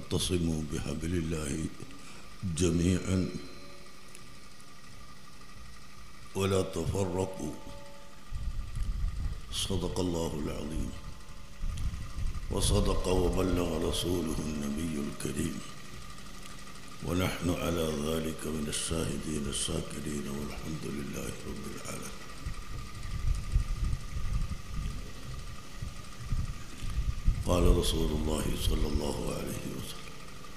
واعتصموا بحبل الله جميعا ولا تفرقوا صدق الله العظيم وصدق وبلغ رسوله النبي الكريم ونحن على ذلك من الشاهدين الشاكرين والحمد لله رب العالمين قال رسول الله صلى الله عليه وسلم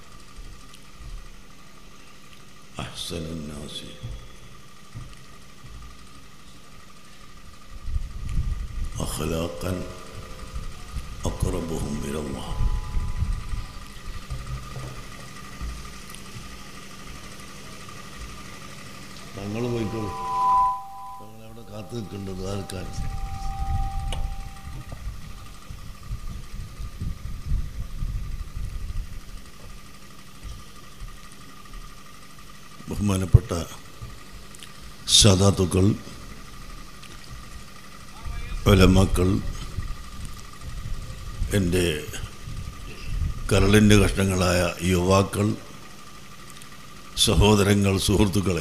أحسن الناس أخلاقا أقربهم إلى الله തങ്ങൾ പോയിക്കോളൂ തങ്ങൾ അവിടെ കാത്തു നിൽക്കേണ്ടത് ആർക്കാണ് ബഹുമാനപ്പെട്ട സാധാത്തുക്കൾ ഒലമക്കൾ എൻ്റെ കരളിൻ്റെ കഷ്ണങ്ങളായ യുവാക്കൾ സഹോദരങ്ങൾ സുഹൃത്തുക്കളെ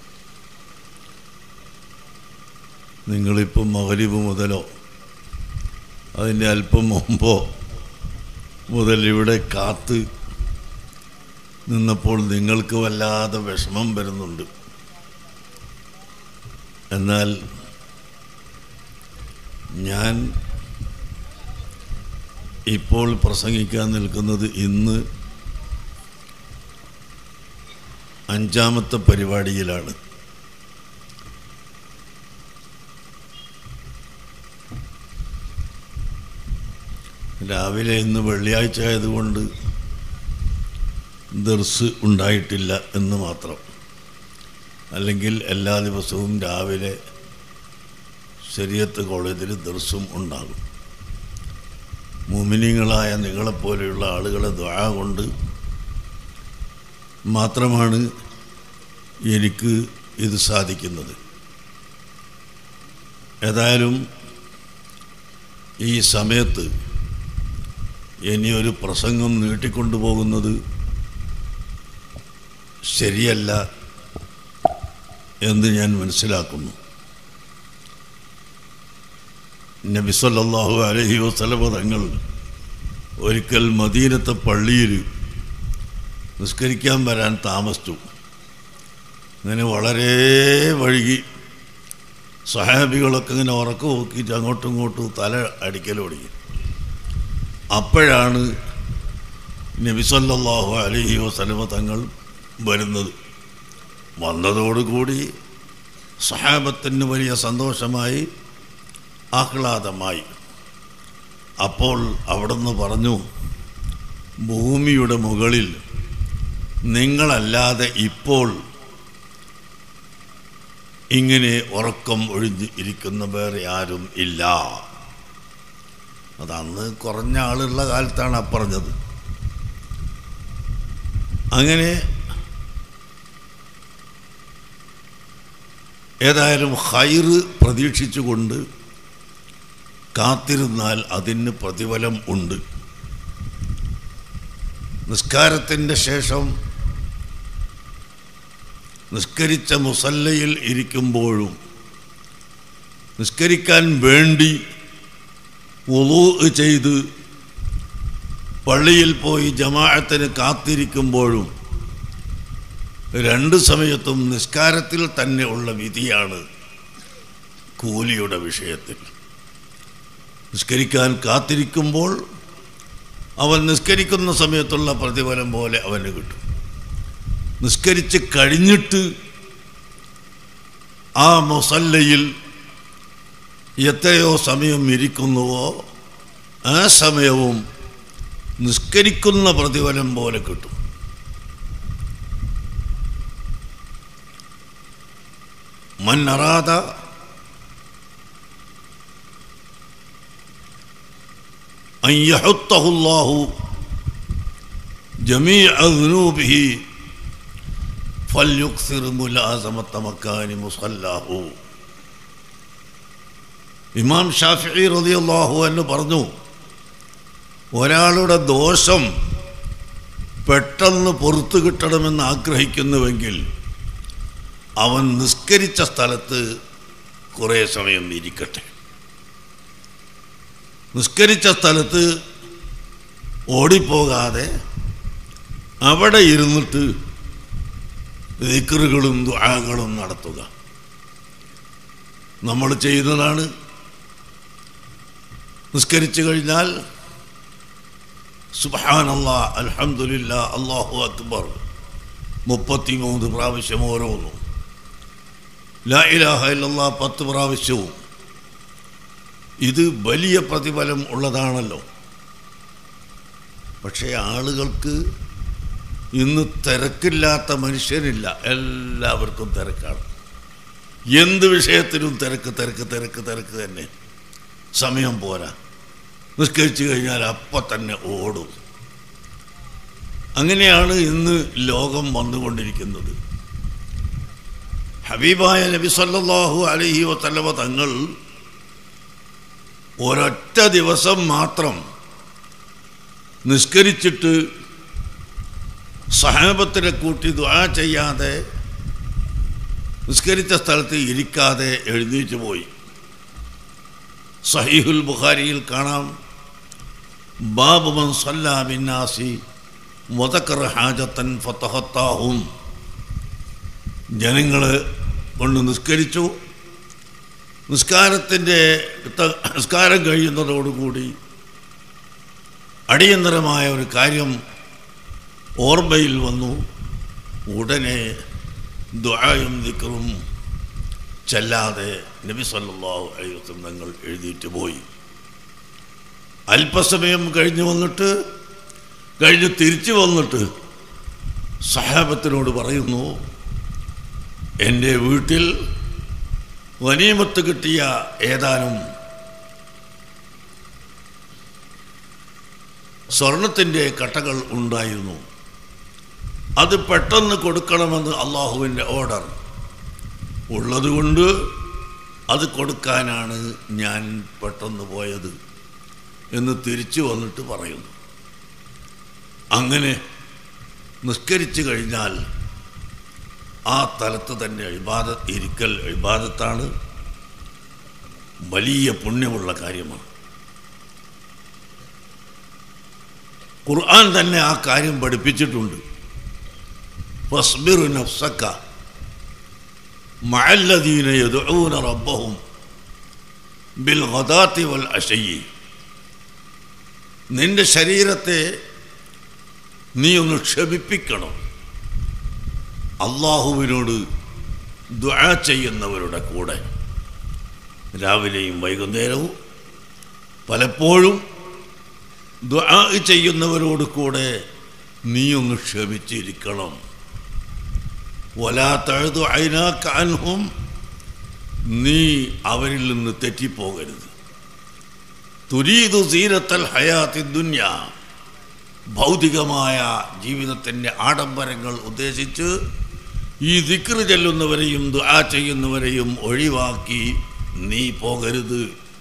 നിങ്ങളിപ്പം മകരീബ് മുതലോ അതിൻ്റെ അല്പം മുമ്പോ മുതൽ ഇവിടെ കാത്ത് നിന്നപ്പോൾ നിങ്ങൾക്ക് വല്ലാതെ വിഷമം വരുന്നുണ്ട് എന്നാൽ ഞാൻ ഇപ്പോൾ പ്രസംഗിക്കാൻ നിൽക്കുന്നത് ഇന്ന് അഞ്ചാമത്തെ പരിപാടിയിലാണ് രാവിലെ ഇന്ന് വെള്ളിയാഴ്ച ആയതുകൊണ്ട് ദർസ് ഉണ്ടായിട്ടില്ല എന്ന് മാത്രം അല്ലെങ്കിൽ എല്ലാ ദിവസവും രാവിലെ ശരിയത്ത് കോളേജിൽ ദർസും ഉണ്ടാകും മുമിനിങ്ങളായ നിങ്ങളെപ്പോലെയുള്ള ആളുകളെ ദ്വാ കൊണ്ട് മാത്രമാണ് എനിക്ക് ഇത് സാധിക്കുന്നത് ഏതായാലും ഈ സമയത്ത് ഇനിയൊരു പ്രസംഗം നീട്ടിക്കൊണ്ടുപോകുന്നത് ശരിയല്ല എന്ന് ഞാൻ മനസ്സിലാക്കുന്നു നബി സല്ലല്ലാഹു അലൈഹി വസല്ലമ തങ്ങൾ ഒരിക്കൽ മദീനത്തെ പള്ളിയിൽ നിസ്കരിക്കാൻ വരാൻ താമസിച്ചു അങ്ങനെ വളരെ വഴുകി സഹാബികളൊക്കെ ഇങ്ങനെ ഉറക്കം നോക്കിയിട്ട് അങ്ങോട്ടും ഇങ്ങോട്ടും തല അടിക്കൽ തുടങ്ങി അപ്പോഴാണ് നബി സല്ലല്ലാഹു അലൈഹി വസല്ലമ തങ്ങൾ വരുന്നത് വന്നതോടുകൂടി സഹാബത്തിന് വലിയ സന്തോഷമായി ആഹ്ലാദമായി അപ്പോൾ അവിടുന്ന് പറഞ്ഞു ഭൂമിയുടെ മുകളിൽ നിങ്ങളല്ലാതെ ഇപ്പോൾ ഇങ്ങനെ ഉറക്കം ഒഴിഞ്ഞ് ഇരിക്കുന്ന വേറെ ആരും ഇല്ല അതന്ന് കുറഞ്ഞ ആളുള്ള കാലത്താണ് ആ പറഞ്ഞത് അങ്ങനെ ഏതായാലും ഹൈറ് പ്രതീക്ഷിച്ചുകൊണ്ട് കാത്തിരുന്നാൽ അതിന് പ്രതിഫലം ഉണ്ട് നിസ്കാരത്തിൻ്റെ ശേഷം നിസ്കരിച്ച മുസല്ലയിൽ ഇരിക്കുമ്പോഴും നിസ്കരിക്കാൻ വേണ്ടി ഉളു ചെയ്ത് പള്ളിയിൽ പോയി ജമാഅത്തിന് കാത്തിരിക്കുമ്പോഴും രണ്ട് സമയത്തും നിസ്കാരത്തിൽ തന്നെ ഉള്ള വിധിയാണ് കൂലിയുടെ വിഷയത്തിൽ നിസ്കരിക്കാൻ കാത്തിരിക്കുമ്പോൾ അവൻ നിസ്കരിക്കുന്ന സമയത്തുള്ള പ്രതിഫലം പോലെ അവന് കിട്ടും നിസ്കരിച്ച് കഴിഞ്ഞിട്ട് ആ മൊസല്ലയിൽ എത്രയോ സമയം ഇരിക്കുന്നുവോ ആ സമയവും നിസ്കരിക്കുന്ന പ്രതിഫലം പോലെ കിട്ടും മൻ അറാദ أن يحطه الله جميع ذنوبه فليكثر ملازمة مكان مصلاه ഇമാം ഷാഫി റളിയല്ലാഹു എന്ന് പറഞ്ഞു ഒരാളുടെ ദോഷം പെട്ടെന്ന് പുറത്തു കിട്ടണമെന്ന് ആഗ്രഹിക്കുന്നുവെങ്കിൽ അവൻ നിസ്കരിച്ച സ്ഥലത്ത് കുറേ സമയം ഇരിക്കട്ടെ നിസ്കരിച്ച സ്ഥലത്ത് ഓടിപ്പോകാതെ അവിടെ ഇരുന്നിട്ട് ദിക്കറുകളും ദുആകളും നടത്തുക നമ്മൾ ചെയ്യുന്നതാണ് നിസ്കരിച്ചു കഴിഞ്ഞാൽ സുബാനല്ലാ അൽഹംദുലില്ലാ അള്ളാഹു അക്ബർ മുപ്പത്തിമൂന്ന് പ്രാവശ്യം ഓരോന്നും ലാ ഇലാഹ ഇല്ലല്ലാ പത്ത് പ്രാവശ്യവും ഇത് വലിയ പ്രതിഫലം ഉള്ളതാണല്ലോ പക്ഷേ ആളുകൾക്ക് ഇന്ന് തിരക്കില്ലാത്ത മനുഷ്യരില്ല എല്ലാവർക്കും തിരക്കാണ് എന്ത് വിഷയത്തിലും തിരക്ക് തിരക്ക് തിരക്ക് തിരക്ക് തന്നെ സമയം പോരാ നിസ്കരിച്ചു കഴിഞ്ഞാൽ അപ്പം തന്നെ ഓടും അങ്ങനെയാണ് ഇന്ന് ലോകം വന്നുകൊണ്ടിരിക്കുന്നത് ഹബീബായ നബി സല്ലല്ലാഹു അലൈഹി വസല്ലമ തങ്ങൾ ഒരൊറ്റ ദിവസം മാത്രം നിസ്കരിച്ചിട്ട് സഹാബത്തിനെ കൂട്ടി ദ്വാ ചെയ്യാതെ നിസ്കരിച്ച സ്ഥലത്ത് ഇരിക്കാതെ എഴുന്നേറ്റ് പോയി സഹീഹുൽ ബുഖാരിയിൽ കാണാം ബാബു മൻ സല്ലാ ബിന്നാസി മുതക്കർ ഹാജത്തൻ ഫത്തഹത്താഹും ജനങ്ങൾ കൊണ്ട് നിസ്കരിച്ചു നിസ്കാരത്തിൻ്റെ നിസ്കാരം കഴിയുന്നതോടുകൂടി അടിയന്തരമായ ഒരു കാര്യം ഓർമ്മയിൽ വന്നു ഉടനെ ദുആയും ദിക്റും ചെല്ലാതെ നബി സല്ലല്ലാഹു അലൈഹി വസല്ലം തങ്ങൾ എഴുതിയിട്ട് പോയി അല്പസമയം കഴിഞ്ഞു വന്നിട്ട് കഴിഞ്ഞ് തിരിച്ചു വന്നിട്ട് സഹാബത്തിനോട് പറയുന്നു എൻ്റെ വീട്ടിൽ വനീമത്ത് കിട്ടിയ ഏതാനും സ്വർണത്തിൻ്റെ കട്ടകൾ ഉണ്ടായിരുന്നു അത് പെട്ടെന്ന് കൊടുക്കണമെന്ന് അള്ളാഹുവിൻ്റെ ഓർഡർ ഉള്ളതുകൊണ്ട് അത് കൊടുക്കാനാണ് ഞാൻ പെട്ടെന്ന് പോയത് എന്ന് തിരിച്ചു വന്നിട്ട് പറയുന്നു അങ്ങനെ നിസ്കരിച്ചു കഴിഞ്ഞാൽ ആ തലത്ത് തന്നെ ഇബാദ ഇരിക്കൽ ഇബാദത്താണ് വലിയ പുണ്യമുള്ള കാര്യമാണ് ഖുർആൻ തന്നെ ആ കാര്യം പഠിപ്പിച്ചിട്ടുണ്ട് ഫസ്ബിർ നഫ്സക്ക മഅല്ലദീന യദ്ഊന റബ്ബഹും ബിൽ ഗദാത്തി വൽ അശയ്യി നിന്റെ ശരീരത്തെ നീ ഒന്ന് ക്ഷമിപ്പിക്കണം അള്ളാഹുവിനോട് ദുആ ചെയ്യുന്നവരുടെ കൂടെ രാവിലെയും വൈകുന്നേരവും പലപ്പോഴും ദുആ ചെയ്യുന്നവരോട് കൂടെ നീ ഒന്ന് ക്ഷമിച്ചിരിക്കണം വലാത്തഴുതു അയിനാക്കാൻഹും നീ അവരിൽ നിന്ന് തെറ്റിപ്പോകരുത് തുരീതു സീരത്തൽ ഹയാത്തി ദുന്യ ഭൗതികമായ ജീവിതത്തിൻ്റെ ആഡംബരങ്ങൾ ഉദ്ദേശിച്ച് ഈ ദിക്ർ ചെല്ലുന്നവരെയും ദുആ ചെയ്യുന്നവരെയും ഒഴിവാക്കി നീ പോകരുത്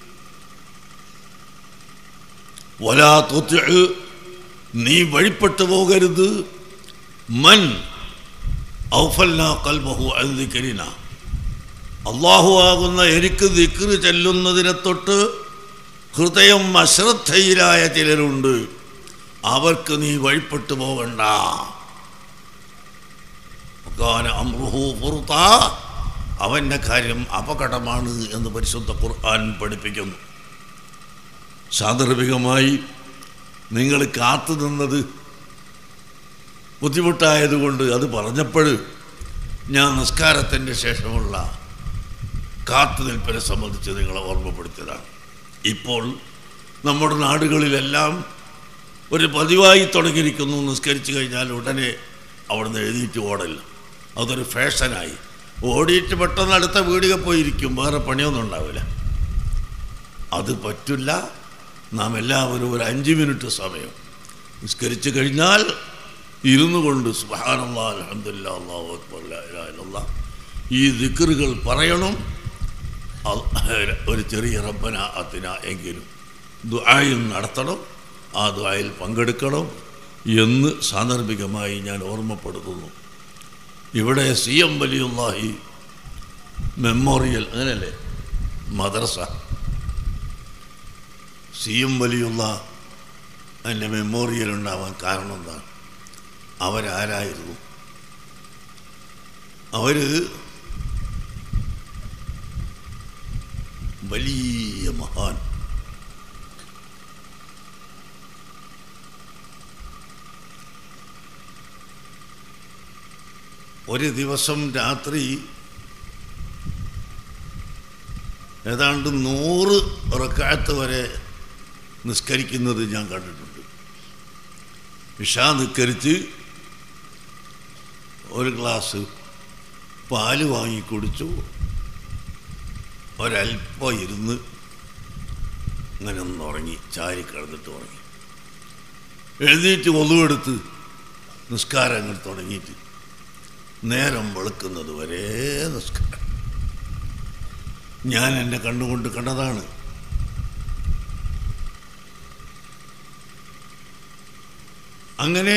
വലാ തുത്യ നീ വഴിപ്പെട്ടു പോകരുത് മൻ ഔഫൽന കൽബഹു അൽദിക്കരിന അള്ളാഹു ആകുന്ന എനിക്ക് ദിക്ർ ചെല്ലുന്നതിനെ തൊട്ട് ഹൃദയം അശ്രദ്ധയിലായ ചിലരുണ്ട് അവർക്ക് നീ വഴിപ്പെട്ടു പോകണ്ട കാന അമ്രുഹു ഫുർത്ത അവൻ്റെ കാര്യം അപകടമാണ് എന്ന് പരിശുദ്ധ ഖുർആൻ പഠിപ്പിക്കുന്നു സാന്ദർഭികമായി നിങ്ങൾ കാത്തു നിന്നത് ബുദ്ധിമുട്ടായതുകൊണ്ട് അത് പറഞ്ഞപ്പോൾ ഞാൻ നിസ്കാരത്തിൻ്റെ ശേഷമുള്ള കാത്തുനിൽപ്പിനെ സംബന്ധിച്ച് നിങ്ങളെ ഓർമ്മപ്പെടുത്തിയതാണ് ഇപ്പോൾ നമ്മുടെ നാടുകളിലെല്ലാം ഒരു പതിവായി തുടങ്ങിയിരിക്കുന്നു നിസ്കരിച്ചു കഴിഞ്ഞാൽ ഉടനെ അവിടുന്ന് എഴുതിയിട്ട് ഓടല്ല അതൊരു ഫാഷനായി ഓടിയിട്ട് പെട്ടെന്ന് അടുത്ത വീടുക പോയിരിക്കും വേറെ പണിയൊന്നും ഉണ്ടാവില്ല അത് പറ്റില്ല നാം എല്ലാവരും ഒരു അഞ്ച് മിനിറ്റ് സമയം നിസ്കരിച്ചു കഴിഞ്ഞാൽ ഇരുന്നു കൊണ്ട് സുബാനല്ലാ അലഹമില്ല അള്ളാഹു അക്ബർ ലാ ഇലാഹ ഇല്ലല്ലാഹ് ഈ ദിക്കറുകൾ പറയണം അത് ഒരു ചെറിയ റബ്ബന അത്തിന എങ്കിലും ദുആയും നടത്തണം ആ ദുആയിൽ പങ്കെടുക്കണം എന്ന് സാന്ദർഭികമായി ഞാൻ ഓർമ്മപ്പെടുത്തുന്നു ഇവിടെ സി എം വലിയുള്ളാഹി മെമ്മോറിയൽ അങ്ങനെയല്ലേ മദ്രസ സി എം വലിയുള്ള അതിൻ്റെ മെമ്മോറിയൽ ഉണ്ടാവാൻ കാരണം എന്താണ് അവരാരായിരുന്നു അവർ വലിയ മഹാൻ ഒരു ദിവസം രാത്രി ഏതാണ്ട് നൂറ് റക്കാത്ത് വരെ നിസ്കരിക്കുന്നത് ഞാൻ കണ്ടിട്ടുണ്ട് ഇഷാ നിസ്കരിച്ച് ഒരു ഗ്ലാസ് പാല് വാങ്ങി കുടിച്ചു ഒരല്പം ഇരുന്ന് അങ്ങനെ ഒന്ന് ഉറങ്ങി ചാരി കിടന്നിട്ട് ഉറങ്ങി എഴുന്നേറ്റ് ഒന്നുമെടുത്ത് നിസ്കാരങ്ങൾ തുടങ്ങിയിട്ട് നേരം വെളുക്കുന്നത് വരെ നിസ്കാരം ഞാൻ എൻ്റെ കണ്ണുകൊണ്ട് കണ്ടതാണ് അങ്ങനെ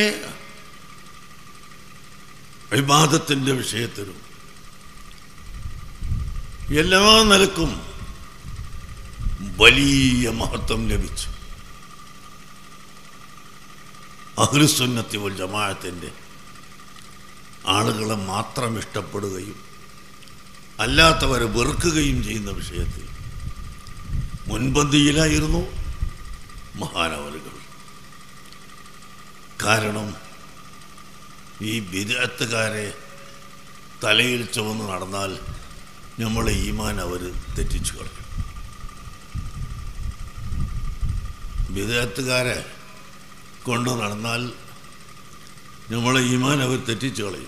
വിവാദത്തിൻ്റെ വിഷയത്തിലും എല്ലാ നിലക്കും വലിയ മഹത്വം ലഭിച്ചു അഹ്ലുസുന്നത്തി വൽ ജമാഅത്തിൻ്റെ ആളുകളെ മാത്രം ഇഷ്ടപ്പെടുകയും അല്ലാത്തവരെ വെറുക്കുകയും ചെയ്യുന്ന വിഷയത്തിൽ മുൻപന്തിയിലായിരുന്നു മഹാനവലുകൾ കാരണം ഈ വിദഗ്ധക്കാരെ തലയിൽ ചുവന്ന് നടന്നാൽ നമ്മളെ ഈമാൻ അവർ തെറ്റിച്ചു കളയും വിദഗ്ധക്കാരെ കൊണ്ടു നടന്നാൽ നമ്മളെ ഈമാൻ അവർ തെറ്റിച്ചു കളയും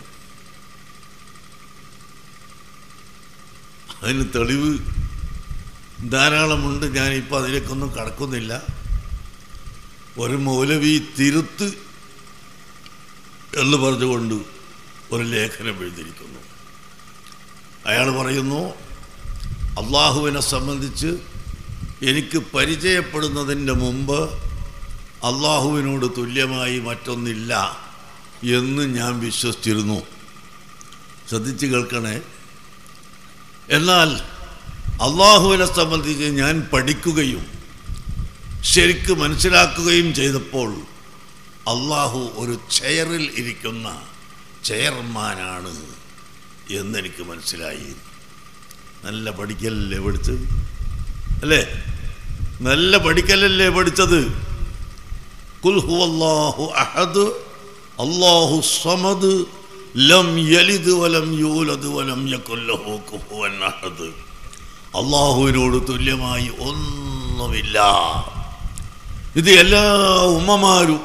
അതിന് തെളിവ് ധാരാളമുണ്ട് ഞാനിപ്പോൾ അതിലേക്കൊന്നും കടക്കുന്നില്ല ഒരു മൗലവി തിരുത്ത് എന്ന് പറഞ്ഞുകൊണ്ട് ഒരു ലേഖനം എഴുതിയിരിക്കുന്നു അയാൾ പറയുന്നു അള്ളാഹുവിനെ സംബന്ധിച്ച് എനിക്ക് പരിചയപ്പെടുന്നതിൻ്റെ മുമ്പ് അള്ളാഹുവിനോട് തുല്യമായി മറ്റൊന്നില്ല എന്ന് ഞാൻ വിശ്വസിച്ചിരുന്നു ശ്രദ്ധിച്ച് കേൾക്കണേ എന്നാൽ അള്ളാഹുവിനെ സംബന്ധിച്ച് ഞാൻ പഠിക്കുകയും ശരിക്ക് മനസ്സിലാക്കുകയും ചെയ്തപ്പോൾ അള്ളാഹു ഒരു ചെയറിൽ ഇരിക്കുന്ന ചെയർമാനാണ് എന്നെനിക്ക് മനസ്സിലായി നല്ല പഠിക്കലല്ലേ പഠിച്ചത് അല്ലേ നല്ല പഠിക്കലല്ലേ പഠിച്ചത് കുൽഹു അള്ളാഹു അഹദ് അള്ളാഹു സമദ് ലം യലിദ് വലം യൂലദ് വലം യകുല്ലഹു കുഫുവൻ അഹദ് അള്ളാഹുവിനോട് തുല്യമായി ഒന്നുമില്ല ഇത് എല്ലാ ഉമ്മമാരും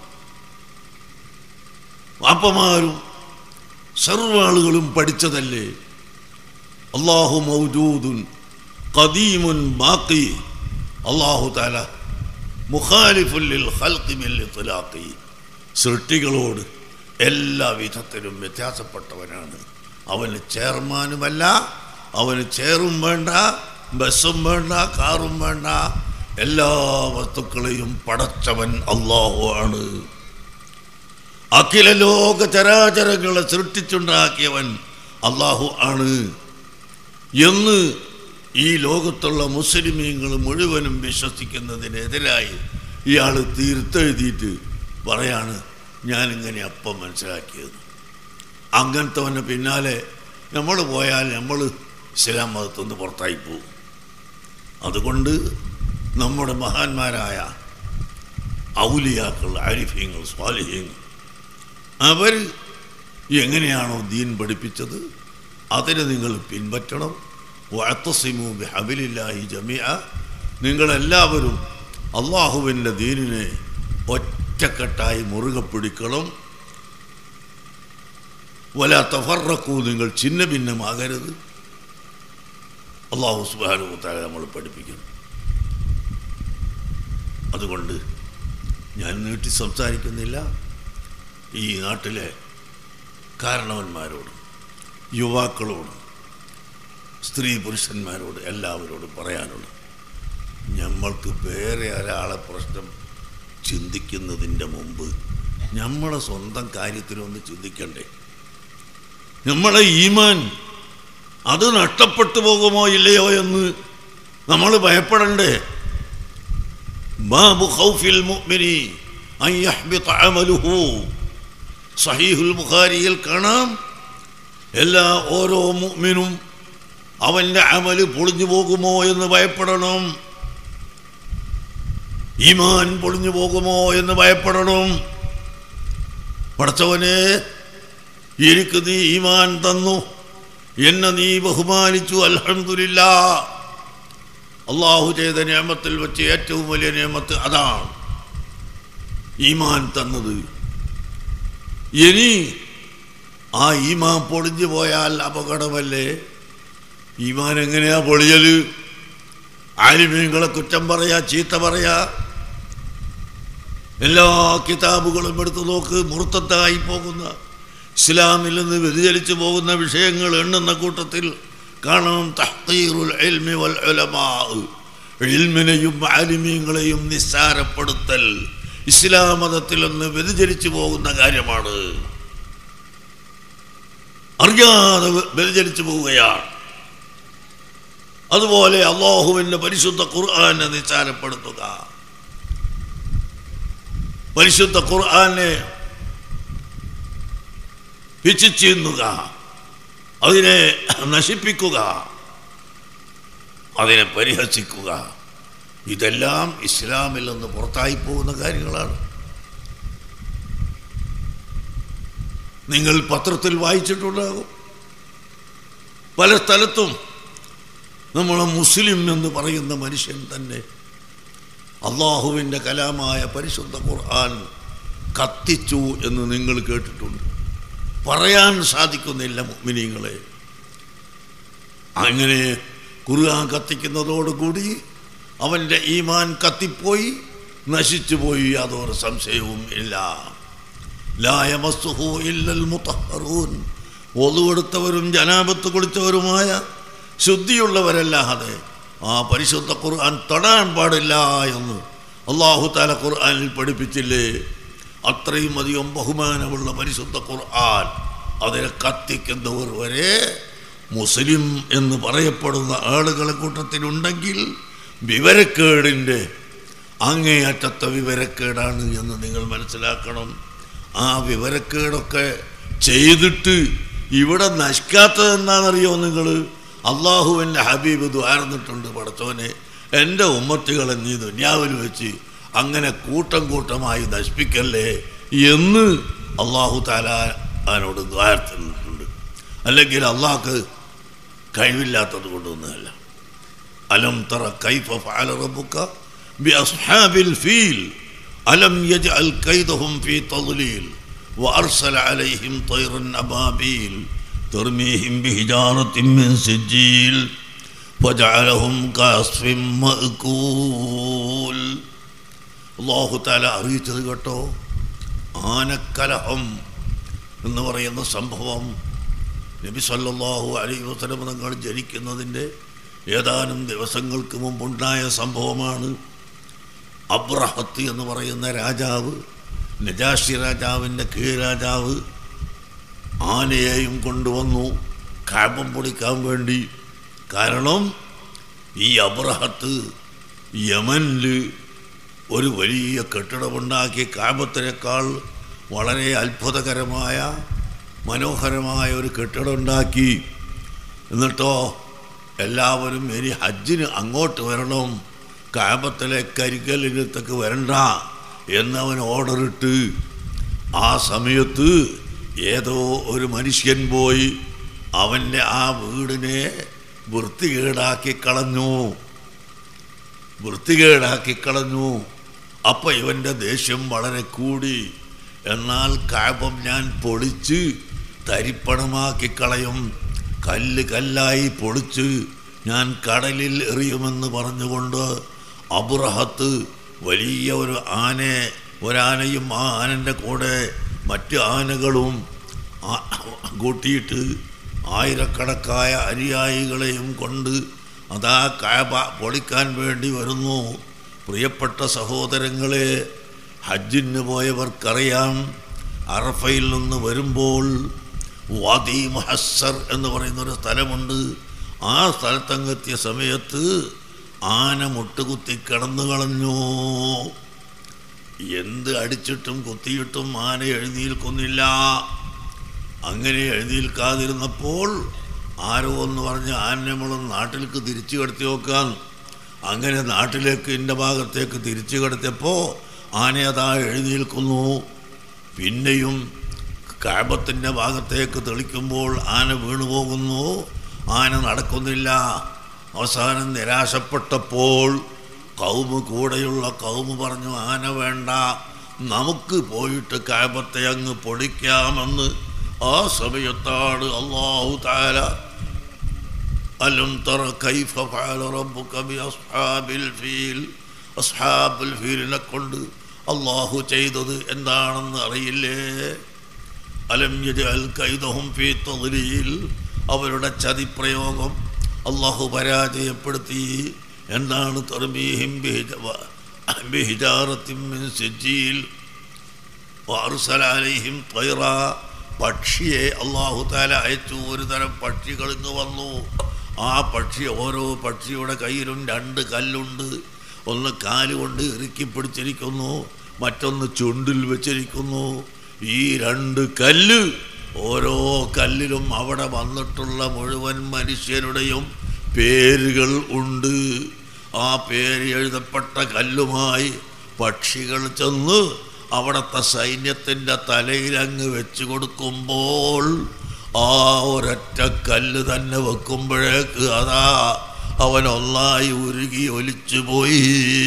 വാപ്പമാരും സർവ്വ ആളുകളും പഠിച്ചതല്ലേ അള്ളാഹു മൗജൂദുൻ ഖദീമുൻ ബാക്കി അള്ളാഹു താല മുഖാലിഫുല്ലിൽ ഖൽഖി ബിൽ ഇത്ലാഖി സൃഷ്ടികളോട് എല്ലാ വിധത്തിലും വ്യത്യാസപ്പെട്ടവനാണ് അവന് ചെയർമാനുമല്ല അവന് ചെയറും വേണ്ട ബസ്സും വേണ്ട കാറും വേണ്ട എല്ലാ വസ്തുക്കളെയും പടച്ചവൻ അള്ളാഹു ആണ് അഖില ലോക ചരാചരങ്ങളെ സൃഷ്ടിച്ചുണ്ടാക്കിയവൻ അള്ളാഹു ആണ് എന്ന് ഈ ലോകത്തുള്ള മുസ്ലിമീങ്ങൾ മുഴുവനും വിശ്വസിക്കുന്നതിനെതിരായി ഇയാൾ തീർത്തെഴുതിയിട്ട് പറയാണ് ഞാനിങ്ങനെ അപ്പം മനസ്സിലാക്കിയത് അങ്ങനത്തവന് പിന്നാലെ നമ്മൾ പോയാൽ നമ്മൾ ഇസ്ലാം മതത്തുനിന്ന് പുറത്തായി പോകും അതുകൊണ്ട് നമ്മുടെ മഹാന്മാരായ ഔലിയാക്കൾ ആരിഫ്യങ്ങൾ സ്വാലിഹ്യങ്ങൾ അവർ എങ്ങനെയാണോ ദീൻ പഠിപ്പിച്ചത് അതിനെ നിങ്ങൾ പിൻപറ്റണം വഴത്തസിമു ബിഹബിലില്ലാഹി ജമിയ നിങ്ങളെല്ലാവരും അള്ളാഹുവിൻ്റെ ദീനിനെ ഒറ്റക്കെട്ടായി മുറുകെ പിടിക്കണം വല തഫറക്കൂ നിങ്ങൾ ചിന്ന ഭിന്നമാകരുത് അള്ളാഹു സുബാനുത്താലെ നമ്മൾ പഠിപ്പിക്കണം അതുകൊണ്ട് ഞാൻ നീട്ടി സംസാരിക്കുന്നില്ല ഈ നാട്ടിലെ കാരണവന്മാരോടും യുവാക്കളോടും സ്ത്രീ പുരുഷന്മാരോട് എല്ലാവരോടും പറയാനുള്ളത് ഞമ്മൾക്ക് വേറെ ഒരാളെ പ്രശ്നം ചിന്തിക്കുന്നതിൻ്റെ മുമ്പ് നമ്മളെ സ്വന്തം കാര്യത്തിലൊന്ന് ചിന്തിക്കണ്ടേ നമ്മളെ ഈമാൻ അത് നഷ്ടപ്പെട്ടു പോകുമോ ഇല്ലയോ എന്ന് നമ്മൾ ഭയപ്പെടണ്ടേ ബാബു ഖൗഫിൽ മുഅ്മിനി അൻ യഹ്ബിത അമലുഹു സഹീഹുൽ ബുഖാരിയിൽ കാണാം എല്ലാ ഓരോ മുഅ്മിനും അവൻ്റെ അമല് പൊളിഞ്ഞു പോകുമോ എന്ന് ഭയപ്പെടണം ഈമാൻ പൊളിഞ്ഞു പോകുമോ എന്ന് ഭയപ്പെടണം പടച്ചവനെ എനിക്ക് നീ ഈമാൻ തന്നു എന്നെ നീ ബഹുമാനിച്ചു അൽഹംദുലില്ല അള്ളാഹു ചെയ്ത നിയമത്തിൽ വെച്ച് ഏറ്റവും വലിയ നിയമത്ത് അതാണ് ഈമാൻ തന്നത് ഇനി ആ ഈമാൻ പൊളിഞ്ഞു പോയാൽ അപകടമല്ലേ ഈമാൻ എങ്ങനെയാ പൊളിയല് ആലിമീങ്ങളെ കുറ്റം പറയാ ചീത്ത പറയാ എല്ലാ കിതാബുകളും എടുത്തു നോക്ക് മുഹൂർത്തത്തായി പോകുന്ന ഇസ്ലാമിൽ നിന്ന് വ്യതിചലിച്ചു പോകുന്ന വിഷയങ്ങൾ എണ്ണുന്ന കൂട്ടത്തിൽ കാണാം തഹ്തീറുൽ ഇൽമി വൽ ഉലമാ ഇൽമിനെയും ആലിമീങ്ങളെയും നിസ്സാരപ്പെടുത്തൽ ഇസ്ലാം മതത്തിൽ നിന്ന് വ്യതിചലിച്ചു പോകുന്ന കാര്യമാണ് അറിയാതെ വ്യതിചലിച്ചു പോവുകയാണ് അതുപോലെ അള്ളാഹുവിൻ്റെ പരിശുദ്ധ ഖുർആനെ നിസ്സാരപ്പെടുത്തുക പരിശുദ്ധ ഖുർആനെ പിച്ചിച്ചീന്നുക അതിനെ നശിപ്പിക്കുക അതിനെ പരിഹസിക്കുക ഇതെല്ലാം ഇസ്ലാമിൽ നിന്ന് പുറത്തായി പോകുന്ന കാര്യങ്ങളാണ് നിങ്ങൾ പത്രത്തിൽ വായിച്ചിട്ടുണ്ടാകും പല സ്ഥലത്തും നമ്മളെ മുസ്ലിം എന്ന് പറയുന്ന മനുഷ്യൻ തന്നെ അള്ളാഹുവിൻ്റെ കലാമായ പരിശുദ്ധ ഖുർആൻ കത്തിച്ചു എന്ന് നിങ്ങൾ കേട്ടിട്ടുണ്ട് പറയാൻ സാധിക്കുന്നില്ല മുഅ്മിനീങ്ങളെ അങ്ങനെ ഖുർആൻ കത്തിക്കുന്നതോടുകൂടി അവൻ്റെ ഈമാൻ കത്തിപ്പോയി നശിച്ചുപോയി യാതൊരു സംശയവും ഇല്ല ലായമസ്സുഹു ഇല്ലൽ മുത്തഹറൂൻ ഒതുവെടുത്തവരും ജനാപത്ത് കുളിച്ചവരുമായ ശുദ്ധിയുള്ളവരല്ലാതെ ആ പരിശുദ്ധ ഖുർആൻ തൊടാൻ പാടില്ല എന്ന് അള്ളാഹു താല ഖുർആനിൽ പഠിപ്പിച്ചില്ലേ അത്രയും അധികം ബഹുമാനമുള്ള പരിശുദ്ധ ഖുർആൻ അതിനെ കത്തിക്കുന്നവർ വരെ മുസ്ലിം എന്ന് പറയപ്പെടുന്ന ആളുകളെ കൂട്ടത്തിലുണ്ടെങ്കിൽ വിവരക്കേടിൻ്റെ അങ്ങേയറ്റത്തെ വിവരക്കേടാണ് എന്ന് നിങ്ങൾ മനസ്സിലാക്കണം ആ വിവരക്കേടൊക്കെ ചെയ്തിട്ട് ഇവിടെ നശിക്കാത്തത് എന്താണെന്നറിയോ നിങ്ങൾ അള്ളാഹുവിൻ്റെ ഹബീബ് ദ്വാർന്നിട്ടുണ്ട് പടച്ചോനെ എൻ്റെ ഉമ്മത്തികളെ നീ ദുന്യാവിൽ വെച്ച് അങ്ങനെ കൂട്ടം കൂട്ടമായി നശിപ്പിക്കല്ലേ എന്ന് അള്ളാഹു താലാനോട് ദ്വാരത്തിട്ടുണ്ട് അല്ലെങ്കിൽ അള്ളാഹ്ക്ക് കഴിവില്ലാത്തത് കൊണ്ടൊന്നുമല്ല അലം തറ കൈഫ ഫഅല റബ്ബുക ബി അസ്ഹാബിൽ ഫീൽ അലം യജ്അൽ കൈദഹും ഫീ തദ്ലീൽ وأرسل عليهم طيرا أبابيل ترميهم بحجارة من سجيل فجعلهم كعصف مأكول അള്ളാഹു താല അറിയിച്ചത് കേട്ടോ ആനക്കലഹം എന്ന് പറയുന്ന സംഭവം നബി സല്ലല്ലാഹു അലൈഹി വസല്ലം തങ്ങൾ ജനിക്കുന്നതിൻ്റെ ഏതാനും ദിവസങ്ങൾക്ക് മുമ്പുണ്ടായ സംഭവമാണ് അബ്രഹത്ത് എന്ന് പറയുന്ന രാജാവ് നജാഷി രാജാവിൻ്റെ കീഴ്രാജാവ് ആനയെയും കൊണ്ടുവന്നു കാപം പൊടിക്കാൻ വേണ്ടി കാരണം ഈ അബ്രഹത്ത് യമനിൽ ഒരു വലിയ കെട്ടിടമുണ്ടാക്കി കാപത്തിനേക്കാൾ വളരെ അത്ഭുതകരമായ മനോഹരമായ ഒരു കെട്ടിടം ഉണ്ടാക്കി എന്നിട്ടോ എല്ലാവരും ഇനി ഹജ്ജിന് അങ്ങോട്ട് വരണം കാപത്തിലെ കരിക്കലിനത്തേക്ക് വരണ്ട എന്നവൻ ഓർഡറിട്ട് ആ സമയത്ത് ഏതോ ഒരു മനുഷ്യൻ പോയി അവൻ്റെ ആ വീടിനെ വൃത്തികേടാക്കി കളഞ്ഞു വൃത്തികേടാക്കി കളഞ്ഞു അപ്പം ഇവൻ്റെ ദേഷ്യം വളരെ കൂടി എന്നാൽ കാപം ഞാൻ പൊളിച്ച് തരിപ്പണമാക്കി കളയും കല്ല് കല്ലായി പൊളിച്ച് ഞാൻ കടലിൽ എറിയുമെന്ന് പറഞ്ഞുകൊണ്ട് അബുറഹത്ത് വലിയ ഒരു ആനയെ ഒരാനയും ആ ആനൻ്റെ കൂടെ മറ്റ് ആനകളും ആ- കൂട്ടിയിട്ട് ആയിരക്കണക്കായ അനുയായികളെയും കൊണ്ട് അതാ കാബ പൊളിക്കാൻ വേണ്ടി വരുന്നു പ്രിയപ്പെട്ട സഹോദരങ്ങളെ ഹജ്ജിന് പോയവർക്കറിയാം അറഫയിൽ നിന്ന് വരുമ്പോൾ വാദി മുഹസ്സർ എന്ന് പറയുന്ന ഒരു സ്ഥലമുണ്ട് ആ സ്ഥലത്തങ്ങെത്തിയ സമയത്ത് ആന മുട്ടുകുത്തി കിടന്നു കളഞ്ഞു എന്ത് അടിച്ചിട്ടും കുത്തിയിട്ടും ആന എഴുന്നേൽക്കുന്നില്ല അങ്ങനെ എഴുന്നേൽക്കാതിരുന്നപ്പോൾ ആരോ എന്ന് പറഞ്ഞ് ആന നമ്മൾ നാട്ടിലേക്ക് തിരിച്ചു കടത്തി നോക്കാൻ അങ്ങനെ നാട്ടിലേക്ക് എൻ്റെ ഭാഗത്തേക്ക് തിരിച്ചു കടത്തിയപ്പോൾ ആന അതാ എഴുന്നേൽക്കുന്നു പിന്നെയും കാബത്തിൻ്റെ ഭാഗത്തേക്ക് തെളിക്കുമ്പോൾ ആന വീണു പോകുന്നു ആന നടക്കുന്നില്ല അവസാനം നിരാശപ്പെട്ടപ്പോൾ കൗമ് കൂടെയുള്ള കൗമ് പറഞ്ഞു ആന വേണ്ട നമുക്ക് പോയിട്ട് കാബത്തെ അങ്ങ് പൊടിക്കാമെന്ന് ആ സമയത്താണ് അള്ളാഹു താല അലം തറ കൈഫ ഫഅല റബ്ബുക ബി അസ്ഹാബിൽ ഫീൽ അസ്ഹാബുൽ ഫീലിനെ കൊണ്ട് അള്ളാഹു ചെയ്തത് എന്താണെന്ന് അറിയില്ലേ അലം യജ്അൽ കൈദഹും ഫീ തദ്ലീൽ അവരുടെ ചതിപ്രയോഗം അള്ളാഹു പരാജയപ്പെടുത്തി എന്താണ് തർമീഹിം ബിഹിജ- വ- ബിഹിജാറത്തിൻ മിൻ സിജ്ജീൽ വാറുസല അലൈഹിം ത്വയ്റ പക്ഷിയെ അള്ളാഹു താല അയച്ചു ഒരു തരം പക്ഷികൾ ഇങ്ങ് വന്നു ആ പക്ഷി ഓരോ പക്ഷിയുടെ കയ്യിലും രണ്ട് കല്ലുണ്ട് ഒന്ന് കാലുകൊണ്ട് ഇറുക്കി പിടിച്ചിരിക്കുന്നു മറ്റൊന്ന് ചുണ്ടിൽ വെച്ചിരിക്കുന്നു ഈ രണ്ട് കല്ല് ഓരോ കല്ലിലും അവിടെ വന്നിട്ടുള്ള മുഴുവൻ മനുഷ്യരുടെയും പേരുകൾ ഉണ്ട് ആ പേര് എഴുതപ്പെട്ട കല്ലുമായി പക്ഷികൾ ചെന്ന് അവിടുത്തെ സൈന്യത്തിൻ്റെ തലയിലങ്ങ് വെച്ച് കൊടുക്കുമ്പോൾ ആ ഒരൊറ്റ കല്ല് തന്നെ വെക്കുമ്പോഴേക്ക് അതാ അവൻ ഒന്നായി ഉരുകി ഒലിച്ചു പോയി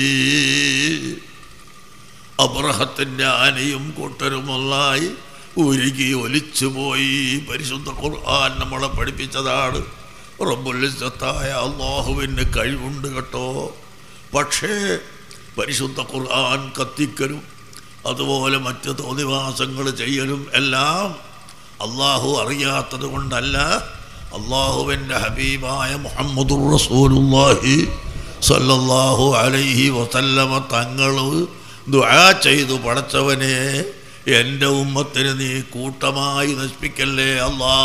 അബ്രഹത്തിൻ്റെ ആനയും കൂട്ടരും ഒന്നായി ഉരുകി ഒലിച്ചു പോയി പരിശുദ്ധ ഖുർആൻ നമ്മളെ പഠിപ്പിച്ചതാണ് റബ്ബുലിസത്തായ അള്ളാഹുവിന് കഴിവുണ്ട് കേട്ടോ പക്ഷേ പരിശുദ്ധ ഖുർആൻ കത്തിക്കലും അതുപോലെ മറ്റ് തോന്നിവാസങ്ങൾ ചെയ്യലും എല്ലാം അള്ളാഹു അറിയാത്തത് കൊണ്ടല്ല അള്ളാഹുവിൻ്റെ ഹബീബായ മുഹമ്മദുർ റസൂലുള്ളാഹി സല്ലല്ലാഹു അലൈഹി വസല്ലമ തങ്ങൾ ദുആ ചെയ്തു പടച്ചവനെ എൻ്റെ ഉമ്മത്തിന് നീ കൂട്ടമായി നശിപ്പിക്കല്ലേ അല്ലാ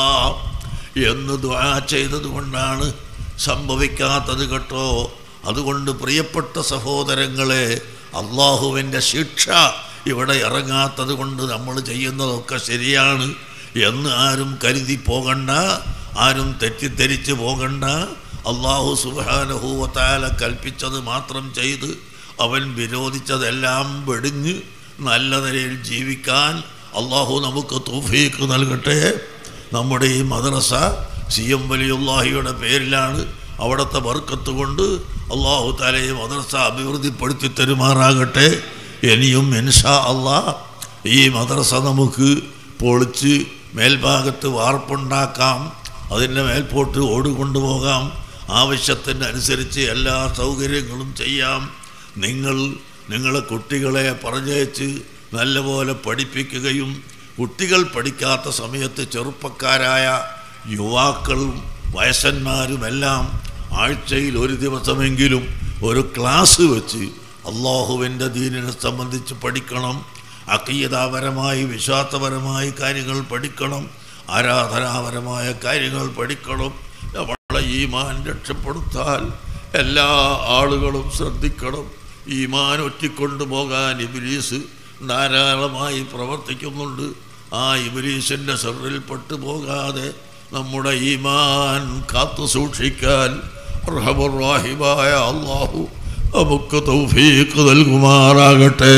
എന്ന് ദുആ ചെയ്തത് കൊണ്ടാണ് സംഭവിക്കാത്തത് കേട്ടോ അതുകൊണ്ട് പ്രിയപ്പെട്ട സഹോദരങ്ങളെ അള്ളാഹുവിൻ്റെ ശിക്ഷ ഇവിടെ ഇറങ്ങാത്തത് കൊണ്ട് നമ്മൾ ചെയ്യുന്നതൊക്കെ ശരിയാണ് എന്ന് ആരും കരുതി പോകണ്ട ആരും തെറ്റിദ്ധരിച്ച് പോകണ്ട അള്ളാഹു സുബാനഹൂവത്താല കൽപ്പിച്ചത് മാത്രം ചെയ്ത് അവൻ വിരോധിച്ചതെല്ലാം വെടിഞ്ഞ് നല്ല നിലയിൽ ജീവിക്കാൻ അള്ളാഹു നമുക്ക് തൗഫീക്ക് നൽകട്ടെ നമ്മുടെ ഈ മദ്രസ സി എം വലിയുല്ലാഹിയുടെ പേരിലാണ് അവിടുത്തെ ബർക്കത്ത് കൊണ്ട് അള്ളാഹു താലയെ മദ്രസ അഭിവൃദ്ധിപ്പെടുത്തി തരുമാറാകട്ടെ ഇനിയും ഇൻഷാ അള്ളാ ഈ മദ്രസ നമുക്ക് പൊളിച്ച് മേൽഭാഗത്ത് വാർപ്പുണ്ടാക്കാം അതിൻ്റെ മേൽപോട്ട് ഓട് കൊണ്ടുപോകാം ആവശ്യത്തിനനുസരിച്ച് എല്ലാ സൗകര്യങ്ങളും ചെയ്യാം നിങ്ങൾ നിങ്ങളെ കുട്ടികളെ പറഞ്ഞയച്ച് നല്ലപോലെ പഠിപ്പിക്കുകയും കുട്ടികൾ പഠിക്കാത്ത സമയത്ത് ചെറുപ്പക്കാരായ യുവാക്കളും വയസ്സന്മാരുമെല്ലാം ആഴ്ചയിൽ ഒരു ദിവസമെങ്കിലും ഒരു ക്ലാസ് വെച്ച് അള്ളാഹുവിൻ്റെ ദീനിനെ സംബന്ധിച്ച് പഠിക്കണം അക്കീയതാപരമായി വിശ്വാസപരമായി കാര്യങ്ങൾ പഠിക്കണം ആരാധനാപരമായ കാര്യങ്ങൾ പഠിക്കണം നമ്മളെ ഈമാൻ രക്ഷപ്പെടുത്താൻ എല്ലാ ആളുകളും ശ്രദ്ധിക്കണം ഈമാൻ ഒറ്റിക്കൊണ്ടു പോകാൻ ഇബിലീസ് ധാരാളമായി പ്രവർത്തിക്കുന്നുണ്ട് ആ ഇബിലീസിൻ്റെ സെറിൽപ്പെട്ടു പോകാതെ നമ്മുടെ ഈമാൻ കാത്തു സൂക്ഷിക്കാൻ റഹമുറാഹിമായ അള്ളാഹു നമുക്ക് തൗഫീഖ് നൽകുമാറാകട്ടെ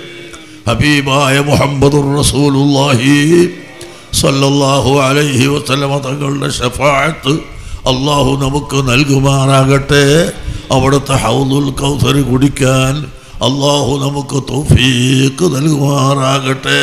ഹബീബായ മുഹമ്മദുർ റസൂലുള്ളാഹി സല്ലല്ലാഹു അലൈഹി വസല്ലമ തങ്ങളുടെ ഷഫാഅത്ത് അള്ളാഹു നമുക്ക് നൽകുമാറാകട്ടെ അവിടുത്തെ ഹൗദുൽ കൗസർ കുടിക്കാൻ അള്ളാഹു നമുക്ക് തൗഫീഖ് നൽകുമാറാകട്ടെ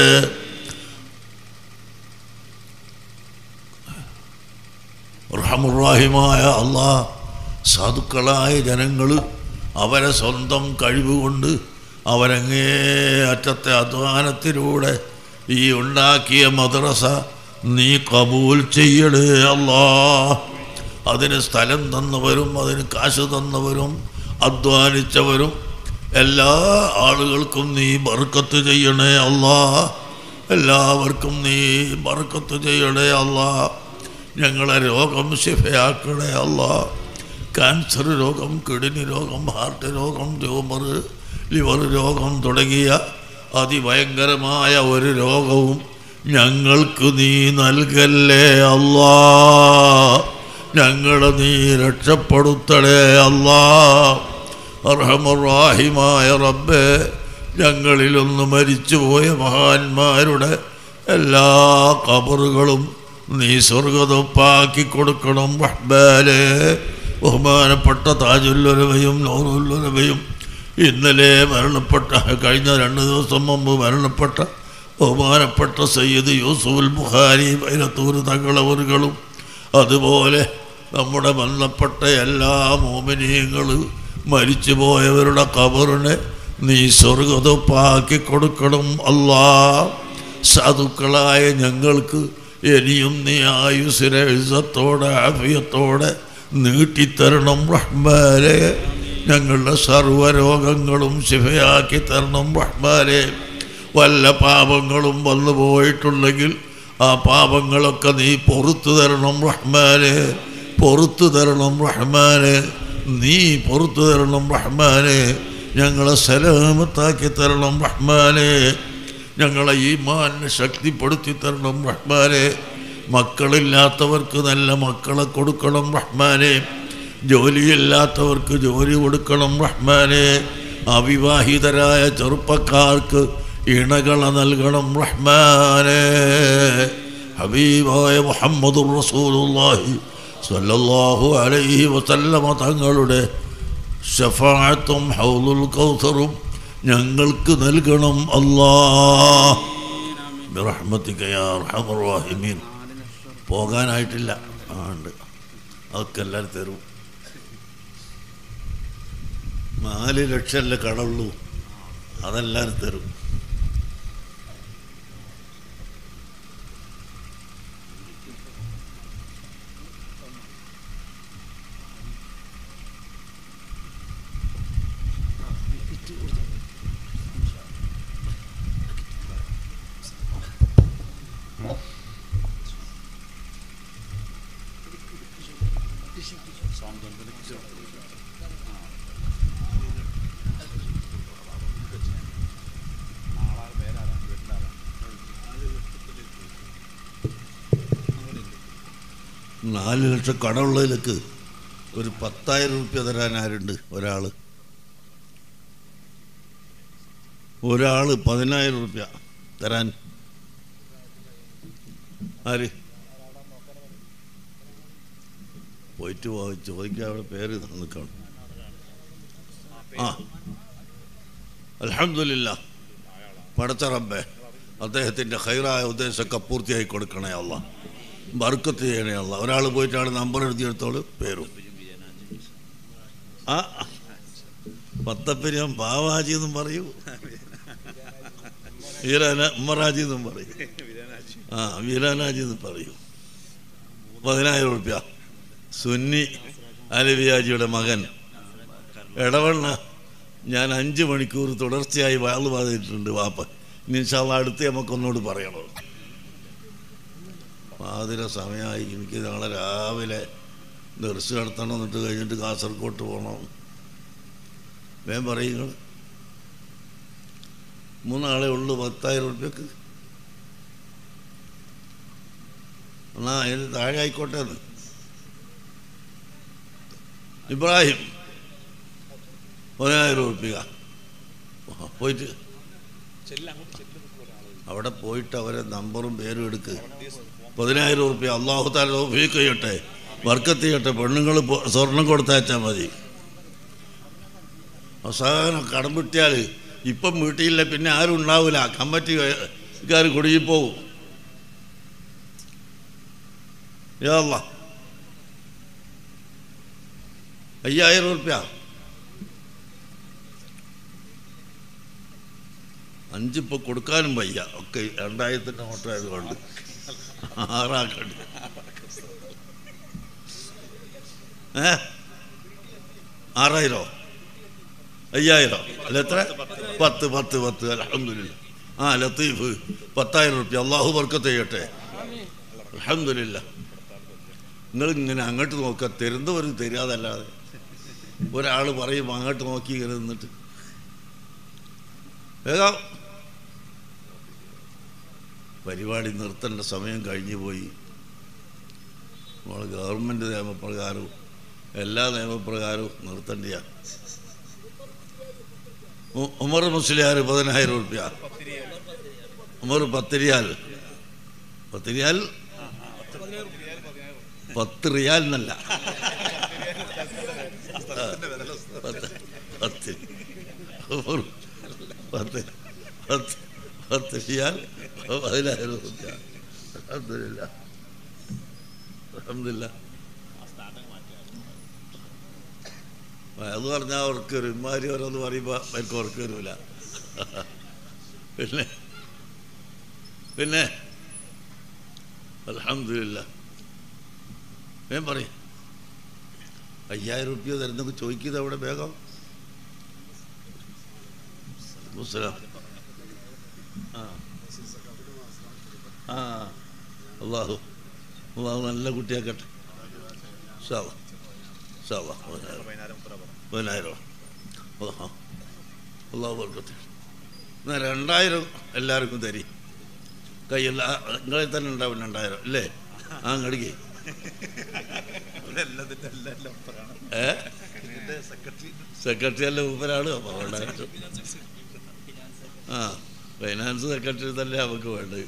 റഹമുറാഹിമായ അള്ളാഹ് സാധുക്കളായ ജനങ്ങൾ അവരെ സ്വന്തം കഴിവുകൊണ്ട് അവരങ്ങേ അറ്റത്തെ അധ്വാനത്തിലൂടെ ഈ ഉണ്ടാക്കിയ മദ്രസ നീ കബൂൽ ചെയ്യണേ അല്ലാ അതിന് സ്ഥലം തന്നവരും അതിന് കാശ് തന്നവരും അധ്വാനിച്ചവരും എല്ലാ ആളുകൾക്കും നീ ബർക്കത്ത് ചെയ്യണേ അല്ലാ എല്ലാവർക്കും നീ ബർക്കത്ത് ചെയ്യണേ അല്ലാ ഞങ്ങളെ രോഗം ശിഫയാക്കണേ അല്ലാ ക്യാൻസർ രോഗം കിഡ്നി രോഗം ഹാർട്ട് രോഗം ട്യൂമർ ലിവർ രോഗം തുടങ്ങിയ അതിഭയങ്കരമായ ഒരു രോഗവും ഞങ്ങൾക്ക് നീ നൽകല്ലേ അല്ലാ ഞങ്ങളെ നീ രക്ഷപ്പെടുത്തണേ അല്ലാ അർഹമുറാഹിമായ റബ്ബേ ഞങ്ങളിലൊന്ന് മരിച്ചുപോയ മഹാന്മാരുടെ എല്ലാ കബറുകളും നീ സ്വർഗതൊപ്പാക്കി കൊടുക്കണം റഹ്ബാലേ ബഹുമാനപ്പെട്ട താജുല്ലുലവയും നൂറുല്ലുലവയും ഇന്നലെ മരണപ്പെട്ട കഴിഞ്ഞ രണ്ട് ദിവസം മുമ്പ് മരണപ്പെട്ട ബഹുമാനപ്പെട്ട സയ്യിദ് യൂസുഫുൽ ബുഖാരി വൈരത്തൂർ തങ്ങളവറുകളും അതുപോലെ നമ്മുടെ ബന്ധപ്പെട്ട എല്ലാ മോമിനിയങ്ങളും മരിച്ചുപോയവരുടെ കബറിനെ നീ സ്വർഗതൊപ്പാക്കി കൊടുക്കണം അല്ലാ സാധുക്കളായ ഞങ്ങൾക്ക് ഇനിയും നീ ആയുസിനെ എഴുതത്തോടെ ആഫിയത്തോടെ നീട്ടിത്തരണം റഹ്മാരെ ഞങ്ങളുടെ സർവ്വരോഗങ്ങളും ശിഫയാക്കി തരണം റഹ്മാരെ വല്ല പാപങ്ങളും വന്നു പോയിട്ടുണ്ടെങ്കിൽ ആ പാപങ്ങളൊക്കെ നീ പൊറത്തു തരണം റഹ്മാനെ പൊറത്തു തരണം റഹ്മാനെ നീ പൊറത്തു തരണം റഹ്മാനെ ഞങ്ങളെ സലാമത്താക്കി തരണം റഹ്മാനെ ഞങ്ങളെ ഈ മാനിനെ ശക്തിപ്പെടുത്തി തരണം റഹ്മാനെ മക്കളില്ലാത്തവർക്ക് നല്ല മക്കളെ കൊടുക്കണം റഹ്മാനെ ജോലിയില്ലാത്തവർക്ക് ജോലി കൊടുക്കണം റഹ്മാനെ അവിവാഹിതരായ ചെറുപ്പക്കാർക്ക് ഇണകളെ നൽകണം റഹ്മാനെ ഹബീബായ മുഹമ്മദുർ റസൂലുള്ളാഹി സ്വല്ലല്ലാഹു അലൈഹി വസല്ലമ തങ്ങളുടെ ഷഫാഅത്തും ഹൗലുൽ കൗസറും ഞങ്ങൾക്ക് നൽകണം അല്ലാ ബിറഹ്മതിക യാ അർഹമർ റഹീമീൻ പോകാനായിട്ടില്ല ആ ഉണ്ട് അതൊക്കെ എല്ലാവരും തരും നാല് ലക്ഷമല്ലേ കടമുള്ളൂ അതെല്ലാവരും തരും നാല് ലക്ഷം കടമുള്ളതിലേക്ക് ഒരു പത്തായിരം റുപ്യ തരാൻ ആരുണ്ട് ഒരാൾ ഒരാൾ പതിനായിരം റുപ്യ തരാൻ ആര് പോയിട്ട് പോ- ചോദിക്കാൻ അവിടെ പേര് നിൽക്കണം ആ അലഹമില്ല പടച്ച റബ്ബേ അദ്ദേഹത്തിൻ്റെ ഹൈറായ ഉദ്ദേശമൊക്കെ പൂർത്തിയായി കൊടുക്കണേ അല്ല ബർക്കത്ത് ചെയ്യണേ അല്ല ഒരാൾ പോയിട്ടാണ് നമ്പർ എഴുതിയെടുത്തോളൂ പേരും ആ പത്തപ്പരിയം പാവാജി എന്നും പറയൂ വീരാന ഉമ്മറാജി എന്നും പറയും ആ വീരാനാജി എന്നും പറയൂ പതിനായിരം റുപ്യ സുന്നി അലവിയാജിയുടെ മകൻ ഇടവണ്ണ ഞാൻ അഞ്ച് മണിക്കൂർ തുടർച്ചയായി വാള് പാതിട്ടുണ്ട് വാപ്പ നിൻഷാള്ള അടുത്ത് നമുക്കൊന്നുകൂടി പറയണം പാതിര സമയമായി എനിക്ക് നാളെ രാവിലെ ദർശ നടത്തണം എന്നിട്ട് കഴിഞ്ഞിട്ട് കാസർഗോട്ട് പോകണം വേഗം പറയുങ്ങൾ മൂന്നാളെ ഉള്ളു പത്തായിരം ഉറുപ്പ്യക്ക് എന്നാ അതിന് താഴെ ആയിക്കോട്ടെ എന്ന് ഇബ്രാഹിം പതിനായിരം ഉറുപ്പിക പോയിട്ട് അവിടെ പോയിട്ട് അവരെ നമ്പറും പേരും എടുക്ക് പതിനായിരം ഉറുപ്പ്യ അള്ളാഹു താല തോഫീക്ക് ചെയ്യട്ടെ വർക്കത്ത് ചെയ്യട്ടെ പെണ്ണുങ്ങൾ സ്വർണം കൊടുത്തയച്ചാൽ മതി അവസാനം കടം വിട്ടിയാൽ ഇപ്പം വീട്ടിയില്ല പിന്നെ ആരും ഉണ്ടാവില്ല കമ്മിറ്റിക്കാർ കുടുങ്ങിപ്പോവും യാ അല്ലാ അയ്യായിരം ഉറുപ്പ്യ അഞ്ചിപ്പോൾ കൊടുക്കാനും വയ്യ ഒക്കെ രണ്ടായിരത്തിൻ്റെ നോട്ടായതുകൊണ്ട് ആറാക്കണ്ട് ഏ ആറായിരോ അയ്യായിരം അല്ല എത്ര പത്ത് പത്ത് പത്ത് അലഹമില്ല ആ ലത്തീഫ് പത്തായിരം റുപ്യ അള്ളാഹു വർക്കത്ത് ചെയ്യട്ടെ അലഹമില്ല നിങ്ങൾ ഇങ്ങനെ അങ്ങോട്ട് നോക്കുക തരുന്നവർ തരാതല്ലാതെ ഒരാൾ പറയും അങ്ങോട്ട് നോക്കി ഇങ്ങനെ നിന്നിട്ട് വേഗം പരിപാടി നിർത്തേണ്ട സമയം കഴിഞ്ഞു പോയി നമ്മൾ ഗവൺമെൻറ് നിയമപ്രകാരവും എല്ലാ നിയമപ്രകാരവും നിർത്തേണ്ടിയാണ് ഉ- ഉമർ മുസ്ലിയാർ പതിനായിരം റുപ്യ ഉമർ പത്ത് റിയാൽ പത്ത് റിയാൽ പത്ത് റിയാൽ എന്നല്ല ആ, പത്ത് പത്ത് ഉമർ പത്ത് പത്ത് പത്ത് റിയാൽ പതിനായിരം റുപ്യ അലഹമില്ല അലഹമില്ല അത് പറഞ്ഞാൽ അവർക്ക് വരും ഇമാരി ഓരോന്ന് പറയുമ്പോൾ അവർക്ക് അവർക്ക് വരില്ല പിന്നെ പിന്നെ അലഹമില്ല ഞാൻ പറയും അയ്യായിരം റുപ്യ തരുന്നൊക്കെ ചോദിക്കുന്നത് അവിടെ വേഗം മുസ്ലാം ആ ആ അള്ളാഹു അള്ളാഹു നല്ല കുട്ടിയാക്കട്ടെ സാവ സാവ പതിനായിരം അള്ളാഹ് അള്ളാഹു വർക്കത്തെ എന്നാൽ രണ്ടായിരം എല്ലാവർക്കും തരി കയ്യിൽ ആ, നിങ്ങളിൽ തന്നെ ഉണ്ടാവും രണ്ടായിരം അല്ലേ ആ കടിക്ക് ഏ സെക്രട്ടറി അല്ല മൂപ്പരാണ് അപ്പോൾ രണ്ടായിരം ആ ഫൈനാൻസ് സെക്രട്ടറി തന്നെ നമുക്ക് വേണ്ടത്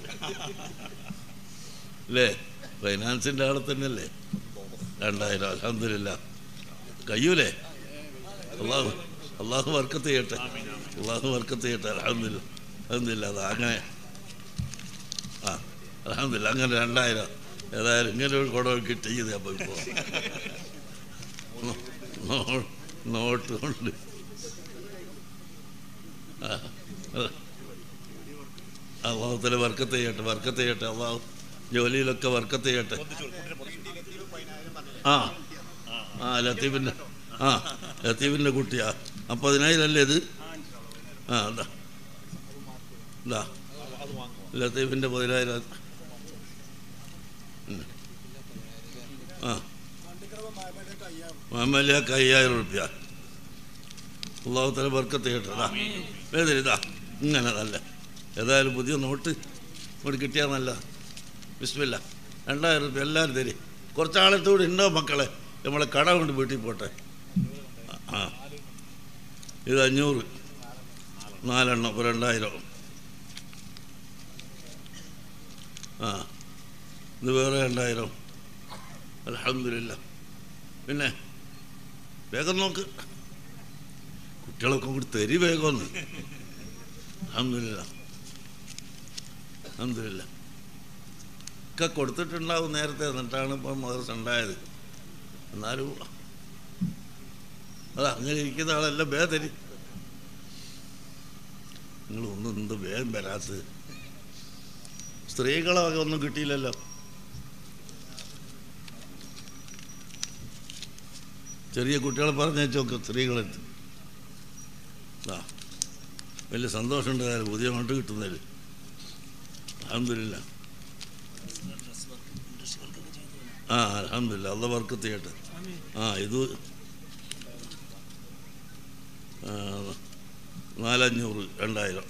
അല്ലേ ഫൈനാൻസിൻ്റെ ആളെ തന്നെയല്ലേ രണ്ടായിരം അലഹമില്ല കഴിയൂലേ അള്ളാഹു അള്ളാഹു വർക്കത്ത് ചെയ്യട്ടെ അള്ളാഹു വർക്കത്ത് ചെയ്യട്ടെ അലഹമില്ല അലഹമില്ല അത് അങ്ങനെ ആ അലഹമില്ല അങ്ങനെ രണ്ടായിരം ഏതായാലും ഇങ്ങനെ ഒരു കുടം കിട്ടിയത് അപ്പോൾ ഇപ്പോൾ നോട്ട് കൊണ്ട് ആ, അല്ല. അള്ളാഹുത്തല വർക്കത്ത് ചെയ്യട്ടെ വർക്കത്ത് ചെയ്യട്ടെ അള്ളാഹു ജോലിയിലൊക്കെ വർക്കത്ത് ചെയ്യട്ടെ ആ ആ ലത്തീഫിൻ്റെ ആ ലത്തീഫിൻ്റെ കുട്ടിയാ അപ്പം അതിനായിരല്ലേ ഇത് ആ എന്താ എന്താ ലത്തീഫിൻ്റെ പതിനായിരം ഉം. ആ മാമലിയാക്ക് അയ്യായിരം റുപ്യ അള്ളാഹു തല ബർക്കത്ത് കേട്ടതാ വേദനിതാ ഇങ്ങനെ നല്ല ഏതായാലും പുതിയ നോട്ട് ഇവിടെ കിട്ടിയാൽ നല്ല ബിസ്മില്ല രണ്ടായിരം റുപ്യ എല്ലാവരും തരി കുറച്ചാളത്ത് കൂടി ഉണ്ടോ മക്കളെ നമ്മളെ കട കൊണ്ട് വീട്ടിൽ പോട്ടെ ആ ഇത് അഞ്ഞൂറ് നാലെണ്ണം ഇപ്പോൾ രണ്ടായിരം ആ ഇത് വേറെ രണ്ടായിരം അലഹമില്ല പിന്നെ വേഗം നോക്ക് കുട്ടികളൊക്കെ കൂടി തരി വേഗം ഒന്ന് അഹമ്മദില്ല അഹമ്മദില്ല ഒക്കെ കൊടുത്തിട്ടുണ്ടാവും നേരത്തെ എന്നിട്ടാണ് ഇപ്പം മദർസ ഉണ്ടായത് എന്നാലും അതാ അങ്ങനെ ഇരിക്കുന്ന ആളെല്ലാം വേ തരി നിങ്ങൾ ഒന്നും എന്ത് വേഗം വരാത്തത് സ്ത്രീകളെ വക ഒന്നും കിട്ടിയില്ലല്ലോ ചെറിയ കുട്ടികളെ പറഞ്ഞേച്ചോക്കെ സ്ത്രീകളെടുത്ത് ആ വലിയ സന്തോഷമുണ്ട് കാര്യം പുതിയ നോട്ട് കിട്ടുന്നതിൽ അഹമ്മദില്ല ആ അലഹമില്ല അള്ള വർക്ക് ചെയ്യട്ടെ ആ ഇത് ആ, നാലഞ്ഞൂറ് രണ്ടായിരം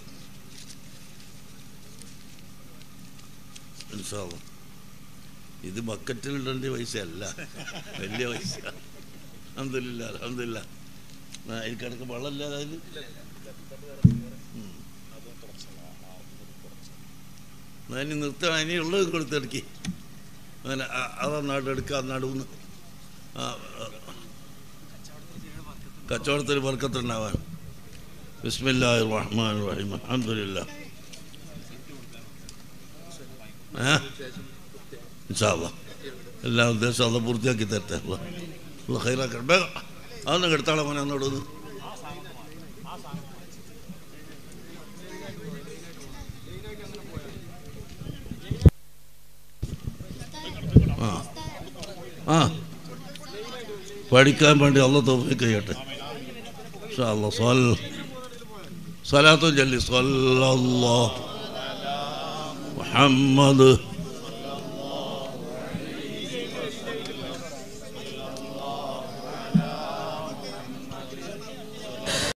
ഇൻഷാല്ലാ. ഇത് ബക്കറ്റിൽ ഇടേണ്ട പൈസയല്ല വലിയ പൈസ അഹമ്മദില്ല അലഹമില്ല അതിൽ കിടക്ക് വെള്ളമില്ല അതിൽ എന്നാ ഇനി നിർത്തണം ഇനി ഉള്ളത് കൊടുത്തെടുക്കി അങ്ങനെ അ- അതൊന്നാട് എടുക്കുക നടുന്ന് ആ ആ. കച്ചവടത്തിൽ വർക്കത്തുണ്ടാവാൻ ബിസ്മില്ലാഹി റഹ്മാൻ റഹീം അൽഹംദുലില്ലാ ഏ ഇൻഷാ അല്ലാ എല്ലാ ഉദ്ദേശം അത് പൂർത്തിയാക്കി തരട്ടെ അല്ലാ അല്ലാ ഖൈറാക്കട്ടെ വേഗം അതൊന്നും എടുത്താളെ മോനെ ഒന്നോട് ഒന്ന് ആ ആ പഠിക്കാൻ വേണ്ടി അള്ള തോഫിക്ക് ചെയ്യട്ടെ ഇൻഷാ അല്ലാ സ്വാൽ സ്വലാത്തും ചൊല്ലി സ്വല്ലല്ലാഹു മുഹമ്മദ്